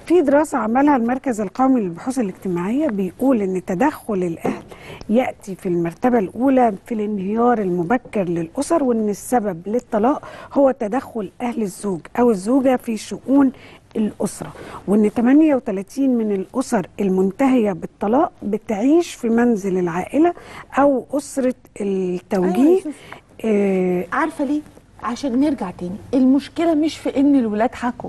في دراسة عملها المركز القومي للبحوث الاجتماعية بيقول إن تدخل الأهل يأتي في المرتبة الأولى في الانهيار المبكر للأسر وإن السبب للطلاق هو تدخل أهل الزوج أو الزوجة في شؤون الأسرة وإن 38 من الأسر المنتهية بالطلاق بتعيش في منزل العائلة أو أسرة التوجيه أيوة يا سوسو. آه عارفه ليه عشان نرجع تاني المشكله مش في ان الولاد حكوا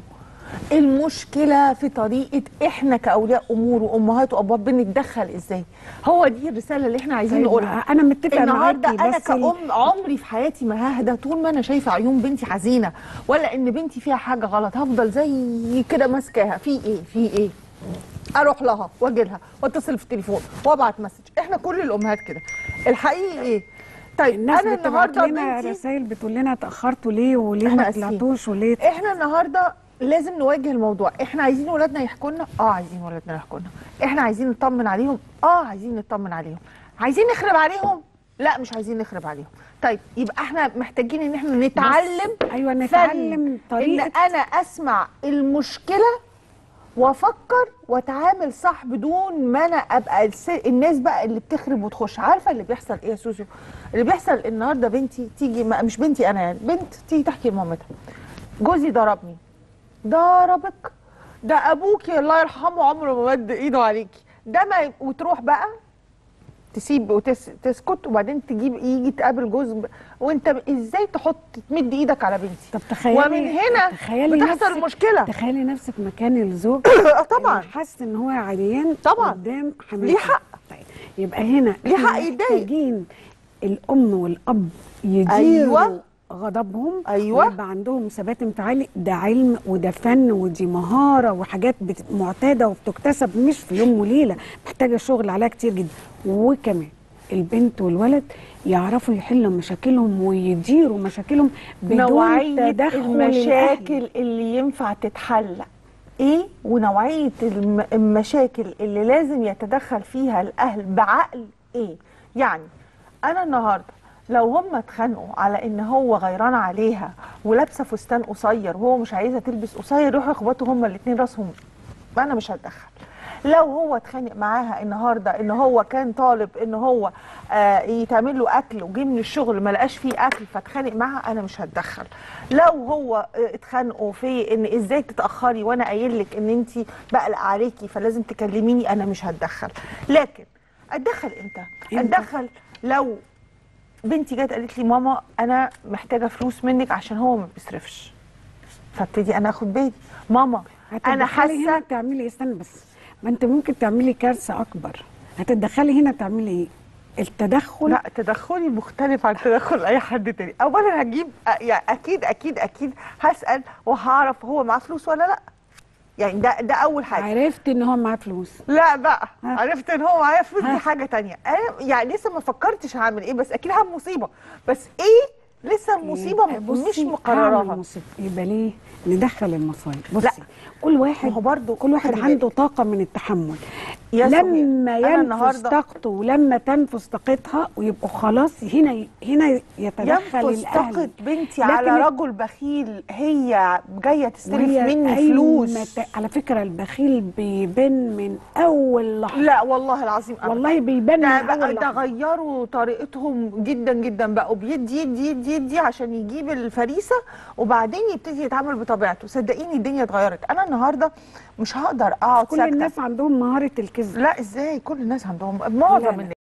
المشكله في طريقه احنا كاولياء امور وامهات وابواب بنتدخل ازاي هو دي الرساله اللي احنا عايزين طيب، نقولها أنا متفقة النهارده معاكي انا بس ال- كأم عمري في حياتي ما ههدى طول ما انا شايفه عيون بنتي حزينه ولا ان بنتي فيها حاجه غلط هفضل زي كده ماسكاها في ايه في ايه اروح لها واجي لها واتصل في التليفون وابعت مسج احنا كل الامهات كده الحقيقي ايه طيب الناس انا بتبعت النهارده لنا بنتي رسائل بتقول لنا اتأخرتوا ليه وليه إحنا ما آسفين. طلعتوش وليه احنا النهارده لازم نواجه الموضوع احنا عايزين ولادنا يحكوا لنا اه عايزين ولادنا يحكوا لنا احنا عايزين نطمن عليهم اه عايزين نطمن عليهم عايزين نخرب عليهم لا مش عايزين نخرب عليهم طيب يبقى احنا محتاجين ان احنا نتعلم ايوه فن نتعلم طريقه ان انا اسمع المشكله وافكر واتعامل صح بدون ما انا ابقى الس- الناس بقى اللي بتخرب وتخش عارفه اللي بيحصل ايه يا سوسو اللي بيحصل النهارده بنتي تيجي ما مش بنتي انا يعني بنت تيجي تحكي لمامتها جوزي ضربني ضربك ده ابوكي الله يرحمه عمره ما مد ايده عليكي ده ما وتروح بقى تسيب وتسكت وبعدين تجيب يجي تقابل جوز ب- وانت ب- ازاي تحط تمد ايدك على بنتي طب تخيلي ومن هنا تخيلي بتحصل نفسك المشكله تخيلي نفسك مكان الزوج آه طبعا اللي حاسس ان هو عريان طبعا. قدام حماته ليه حق. طيب يبقى هنا ليه إحنا حق يتضايق. محتاجين الام والاب يديروا أيوة. غضبهم أيوة. ويبقى عندهم ثبات انفعالي ده علم وده فن ودي مهاره وحاجات بت- معتاده وبتكتسب مش في يوم وليله محتاجه شغل عليها كتير جدا وكمان البنت والولد يعرفوا يحلوا مشاكلهم ويديروا مشاكلهم بدون نوعيه تدخل المشاكل الأهل. اللي ينفع تتحل ايه ونوعيه الم- المشاكل اللي لازم يتدخل فيها الاهل بعقل ايه يعني انا النهارده لو هم اتخانقوا على ان هو غيران عليها ولابسه فستان قصير وهو مش عايزها تلبس قصير يروحوا يخبطوا هما الاثنين راسهم ما انا مش هتدخل لو هو اتخانق معاها النهارده ان هو كان طالب ان هو آه يتعمل له اكل وجه من الشغل ما لقاش فيه اكل فاتخانق معاها انا مش هتدخل لو هو آه، اتخانقوا في ان ازاي تتاخري وانا قايل لك ان انت بقلق عليكي فلازم تكلميني انا مش هتدخل لكن اتدخل امتى إمتى؟ اتدخل لو بنتي جت قالت لي ماما انا محتاجه فلوس منك عشان هو ما بيصرفش فابتدي انا اخد بالي ماما انا هتتدخلي هنا حاسه تعملي استنى بس ما انت ممكن تعملي كارثه اكبر هتتدخلي هنا تعملي ايه التدخل لا تدخلي مختلف عن تدخل اي حد تاني اولا هجيب أ- يعني اكيد اكيد اكيد هسال وهعرف هو معاه فلوس ولا لا يعني ده ده اول حاجه عرفت ان هو معاه فلوس لا بقى ها. عرفت ان هو معايا فلوس دي ها. حاجه تانية انا يعني لسه ما فكرتش هعمل ايه بس اكيد هعمل مصيبه بس ايه لسه المصيبه يبقى مش بصي، هعمل مقرراها مصيبة. يبقى ليه ندخل المصايب لا. بصي كل واحد ما هو برضو كل واحد خلي عنده طاقه من التحمل يا لما سهير، أنا ينفذ النهاردة- طاقته ولما تنفذ طاقتها ويبقوا خلاص هنا هنا يتدخل ينفذ طاقة الاهل بنتي لكن على ال- رجل بخيل هي جايه تستلف وهي مني أي فلوس مت- على فكره البخيل بيبان من اول لحظه لا والله العظيم أبداً. والله بيبان ده من بقى اول ده لحظه غيروا طريقتهم جدا جدا بقوا بيدي يدي يدي يدي عشان يجيب الفريسه وبعدين يبتدي يتعامل بطبيعته صدقيني الدنيا اتغيرت انا النهارده مش هقدر اقعد كل ساكته الناس عندهم مهاره الكذب لا ازاي كل الناس عندهم معظم لا، لا. الناس